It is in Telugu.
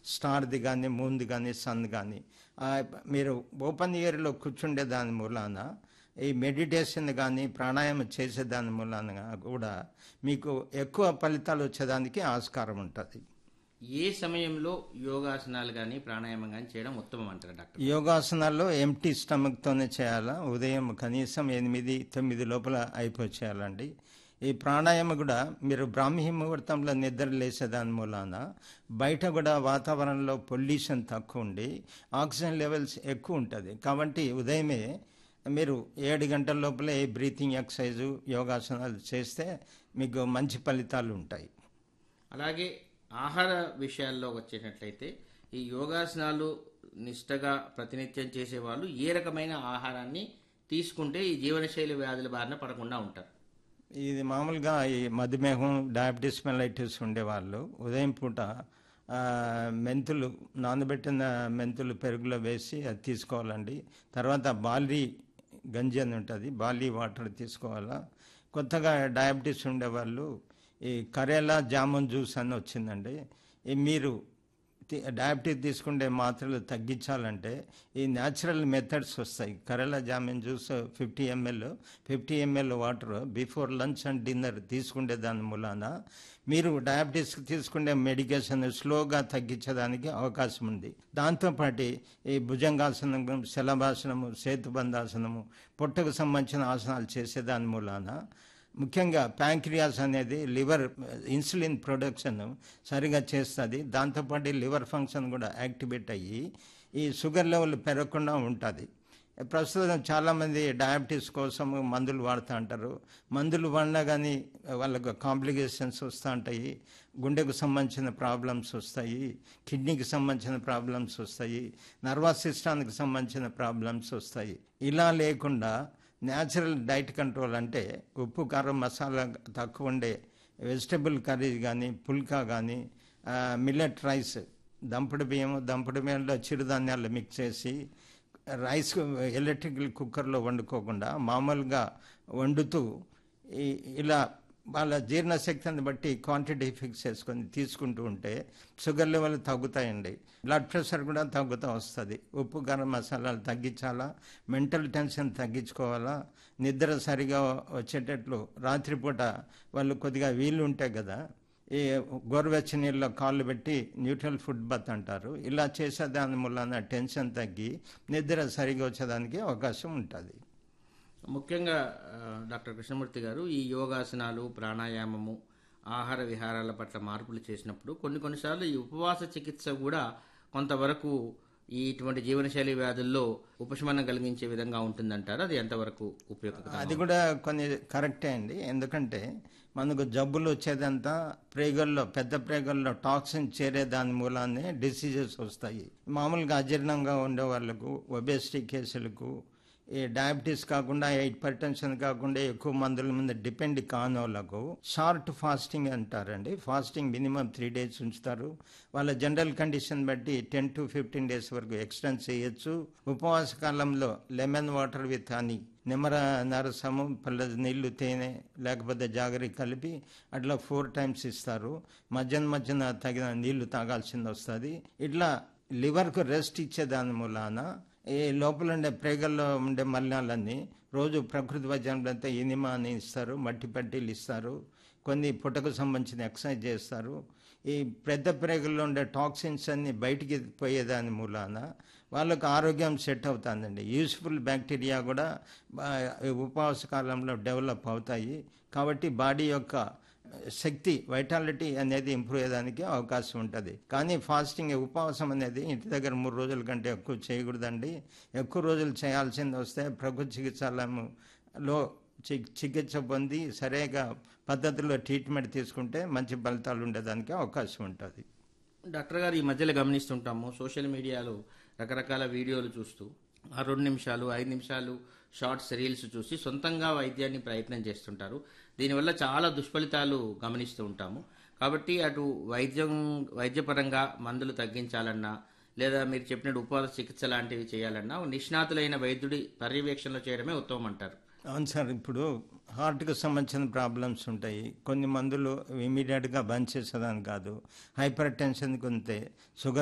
స్టార్ది కానీ మూన్ది కానీ సన్ కానీ మీరు ఓపెన్ ఇయర్లో కూర్చుండే దాని మూలాన ఈ మెడిటేషన్ కానీ ప్రాణాయామం చేసే దాని మూలాన కూడా మీకు ఎక్కువ ఫలితాలు వచ్చేదానికి ఆస్కారం ఉంటుంది ఏ సమయంలో యోగాసనాలు కానీ ప్రాణాయామం కానీ చేయడం ఉత్తమం అంటారు డాక్టర్ యోగాసనాల్లో ఎంటీ స్టమక్తోనే చేయాలా ఉదయం కనీసం ఎనిమిది తొమ్మిది లోపల అయిపోయి చేయాలండి ఈ ప్రాణాయామం కూడా మీరు బ్రాహ్మీ ముహూర్తంలో నిద్ర లేసేదాని మూలాన బయట కూడా వాతావరణంలో పొల్యూషన్ తక్కువ ఉండి ఆక్సిజన్ లెవెల్స్ ఎక్కువ ఉంటుంది కాబట్టి ఉదయమే మీరు ఏడు గంటల లోపలే బ్రీతింగ్ ఎక్సర్సైజు యోగాసనాలు చేస్తే మీకు మంచి ఫలితాలు ఉంటాయి అలాగే ఆహార విషయాల్లో వచ్చేటట్లయితే ఈ యోగాసనాలు నిష్టగా ప్రతినిత్యం చేసేవాళ్ళు ఏ రకమైన ఆహారాన్ని తీసుకుంటే ఈ జీవనశైలి వ్యాధుల బారిన పడకుండా ఉంటారు ఇది మామూలుగా ఈ మధుమేహం డయాబెటీస్ మెలైటిస్ ఉండేవాళ్ళు ఉదయం పూట ఆ, మెంతులు నానబెట్టిన మెంతులు పెరుగులో వేసి అది తీసుకోవాలండి తర్వాత బాలి గంజి అని ఉంటుంది బాలి వాటర్ తీసుకోవాలా కొత్తగా డయాబెటీస్ ఉండేవాళ్ళు ఈ కరేలా జామున్ జ్యూస్ అని వచ్చిందండి ఈ మీరు తి- డయాబెటీస్ తీసుకుంటే మాత్రలు తగ్గించాలంటే ఈ న్యాచురల్ మెథడ్స్ వస్తాయి karela jamun juice fifty ML fifty ML water before lunch and dinner తీసుకునే దాని మూలాన మీరు డయాబెటీస్ తీసుకునే మెడికేషన్ స్లోగా తగ్గించడానికి అవకాశం ఉంది దాంతోపాటు ఈ భుజంగాసనం శలభాసనము సేతుబంధాసనము పొట్టకు సంబంధించిన ఆసనాలు చేసే దాని మూలాన ముఖ్యంగా ప్యాంక్రియాస్ అనేది లివర్ ఇన్సులిన్ ప్రొడక్షన్ సరిగా చేస్తుంది దాంతోపాటు లివర్ ఫంక్షన్ కూడా యాక్టివేట్ అయ్యి ఈ షుగర్ లెవెల్ పెరగకుండా ఉంటుంది ప్రస్తుతం చాలామంది డయాబెటీస్ కోసం మందులు వాడుతూ ఉంటారు మందులు వాడినా కానీ వాళ్ళకు కాంప్లికేషన్స్ వస్తూ ఉంటాయి గుండెకు సంబంధించిన ప్రాబ్లమ్స్ వస్తాయి కిడ్నీకి సంబంధించిన ప్రాబ్లమ్స్ వస్తాయి నర్వస్ సిస్టానికి సంబంధించిన ప్రాబ్లమ్స్ వస్తాయి ఇలా లేకుండా న్యాచురల్ డైట్ కంట్రోల్ అంటే ఉప్పు కారం మసాలా తక్కువ ఉండే వెజిటబుల్ కర్రీ కానీ పుల్కా కానీ మిల్లెట్ రైస్ దంపుడు బియ్యము దంపుడు బియ్యంలో చిరుధాన్యాలు మిక్స్ చేసి రైస్ ఎలక్ట్రికల్ కుక్కర్లో వండుకోకుండా మామూలుగా వండుతూ ఈ- ఇలా వాళ్ళ జీర్ణశక్తిని బట్టి క్వాంటిటీ ఫిక్స్ చేసుకొని తీసుకుంటూ ఉంటే షుగర్ లెవెల్ తగ్గుతాయండి బ్లడ్ ప్రెషర్ కూడా తగ్గుతూ వస్తుంది ఉప్పు గరం మసాలాలు తగ్గించాలా మెంటల్ టెన్షన్ తగ్గించుకోవాలా నిద్ర సరిగా వచ్చేటట్లు రాత్రిపూట వాళ్ళు కొద్దిగా వీలు ఉంటాయి కదా ఈ గోరువెచ్చని నీళ్ళలో కాళ్ళు పెట్టి న్యూట్రల్ ఫుడ్ బత్ అంటారు ఇలా చేసే దాని మూలన టెన్షన్ తగ్గి నిద్ర సరిగా వచ్చేదానికి అవకాశం ఉంటుంది ముఖ్యంగా ఆ, డాక్టర్ కృష్ణమూర్తి గారు ఈ యోగాసనాలు ప్రాణాయామము ఆహార విహారాల పట్ల మార్పులు చేసినప్పుడు కొన్ని కొన్నిసార్లు ఈ ఉపవాస చికిత్స కూడా కొంతవరకు ఈ ఇటువంటి జీవనశైలి వ్యాధుల్లో ఉపశమనం కలిగించే విధంగా ఉంటుందంటారు అది ఎంతవరకు ఉపయోగకరం అది కూడా కొన్ని కరెక్టే అండి ఎందుకంటే మనకు జబ్బులు వచ్చేదంతా ప్రేగల్లో పెద్ద ప్రేగల్లో టాక్సిన్ చేరే దాని మూలానే డిసీజెస్ వస్తాయి మామూలుగా అజీర్ణంగా ఉండే వాళ్ళకు ఒబేసిటీ కేసులకు ఈ డయాబెటీస్ కాకుండా హైపర్ టెన్షన్ కాకుండా ఎక్కువ మందుల మీద డిపెండ్ కాని వాళ్ళకు షార్ట్ ఫాస్టింగ్ అంటారండి ఫాస్టింగ్ మినిమం త్రీ డేస్ ఉంచుతారు వాళ్ళ జనరల్ కండిషన్ బట్టి టెన్ టు ఫిఫ్టీన్ డేస్ వరకు ఎక్స్టెండ్ చేయొచ్చు ఉపవాస కాలంలో లెమన్ వాటర్ విత్ హనీ నిమ్మర నరసము పల్ల నీళ్లు తేనె లేకపోతే జాగరి కలిపి అట్లా ఫోర్ టైమ్స్ ఇస్తారు మధ్యన మధ్యన తగిన నీళ్లు తాగాల్సింది వస్తుంది ఇట్లా లివర్కు రెస్ట్ ఇచ్చే దాని మూలాన ఈ లోపల ఉండే ప్రేగల్లో ఉండే మలినాలన్నీ రోజు ప్రకృతి వైద్యంలో ఇనిమా అని ఇస్తారు మట్టి పట్టీలు ఇస్తారు కొన్ని పుట్టకు సంబంధించిన ఎక్సర్సైజ్ చేస్తారు ఈ పెద్ద ప్రేగుల్లో ఉండే టాక్సిన్స్ అన్ని బయటికి పోయేదాని మూలాన వాళ్ళకు ఆరోగ్యం సెట్ అవుతుందండి యూస్ఫుల్ బ్యాక్టీరియా కూడా బా- ఈ ఉపవాస కాలంలో డెవలప్ అవుతాయి కాబట్టి బాడీ యొక్క శక్తి వైటాలిటీ అనేది ఇంప్రూవ్ అయ్యేదానికి అవకాశం ఉంటుంది కానీ ఫాస్టింగ్ ఉపవాసం అనేది ఇంటి దగ్గర మూడు రోజుల కంటే ఎక్కువ చేయకూడదండి ఎక్కువ రోజులు చేయాల్సింది వస్తే ప్రభుత్వ చికిత్సాలయంలో చి- చికిత్స పొంది సరిగా పద్ధతిలో ట్రీట్మెంట్ తీసుకుంటే మంచి ఫలితాలు ఉండేదానికి అవకాశం ఉంటుంది డాక్టర్ గారు ఈ మధ్యలో గమనిస్తుంటాము సోషల్ మీడియాలో రకరకాల వీడియోలు చూస్తూ ఆ రెండు నిమిషాలు ఐదు నిమిషాలు షార్ట్స్ రీల్స్ చూసి సొంతంగా వైద్యాన్ని ప్రయత్నం చేస్తుంటారు దీనివల్ల చాలా దుష్ఫలితాలు గమనిస్తూ ఉంటాము కాబట్టి అటు వైద్యం వైద్యపరంగా మందులు తగ్గించాలన్నా లేదా మీరు చెప్పినట్టు ఉపవాస చికిత్స లాంటివి చేయాలన్నా నిష్ణాతులైన వైద్యుడి పర్యవేక్షణలో చేయడమే ఉత్తమం అంటారు అవును సార్ ఇప్పుడు హార్ట్కి సంబంధించిన ప్రాబ్లమ్స్ ఉంటాయి కొన్ని మందులు ఇమీడియట్గా బంద్ చేసేదాని కాదు హైపర్ టెన్షన్కి ఉంటే షుగర్